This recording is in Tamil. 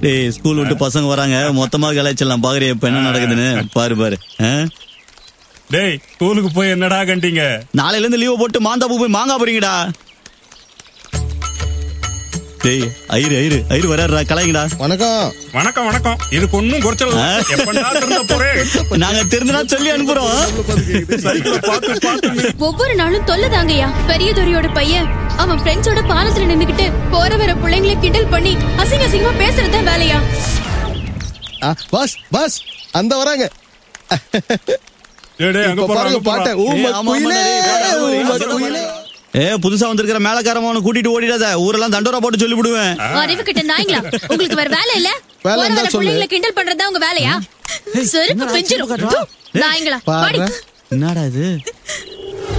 டேய் ஸ்கூல் விட்டு பசங்க வராங்க மொத்தமா கலாய்ச்சிடலாம் பாக்குறியா இப்ப என்ன நடக்குதுன்னு பாரு பாரு ஆ? டேய் ஸ்கூலுக்கு போய் என்னடா கண்டீங்க நாளையில இருந்து லீவ் போட்டு மாந்தாப்பு போய் மாங்கா போறீங்கடா டேய் ஐரு ஐரு ஐரு வராருடா கலாய்ங்கடா வணக்கம் வணக்கம் வணக்கம் இதுக்கு ஒன்னும் குறைச்சல் இல்ல. எப்பண்டா திருந்த போறேன் நாங்க தெரிஞ்சுனா சொல்லி அனுப்புறோம் சைக்கிளை பார்த்து பார்த்து நீ- ஒவ்வொரு நாளும் தொல்லதாங்கய்யா பெரியதுரையோட பையன் அவன் ஃப்ரெண்ட்ஸோட பாலத்துல நின்னுக்கிட்டு போற வர பிள்ளைங்களை கிண்டல் பண்ணி அசிங்க அசிங்கமா பேசுறதுதான் வேலையா ஆ, பஸ் பஸ் அந்த வராங்க டேய், டேய், அங்க இப்ப போறா, பாருங்க அங்க போறா. பாட்டை ஊம ஏய், ஆமா, குயிலே ஆமா, டேய், ஊம வேற குயிலே ஏ புதுசா வந்திருக்கிற மேலக்காரமான கூட்டிட்டு ஓடிடாத ஊரெல்லாம் தண்டோரா போட்டு சொல்லி விடுவேன் அறிவு கிட்ட நாய்ங்களா உங்களுக்கு வேற வேலை இல்ல வேலை போற இருந்தா வர சொல்லு. பிள்ளைங்களை கிண்டல் பண்றதா உங்க வேலையா செருப்பு பிஞ்சிரும் நாய்ங்களா பாரு பாடி என்னடா இது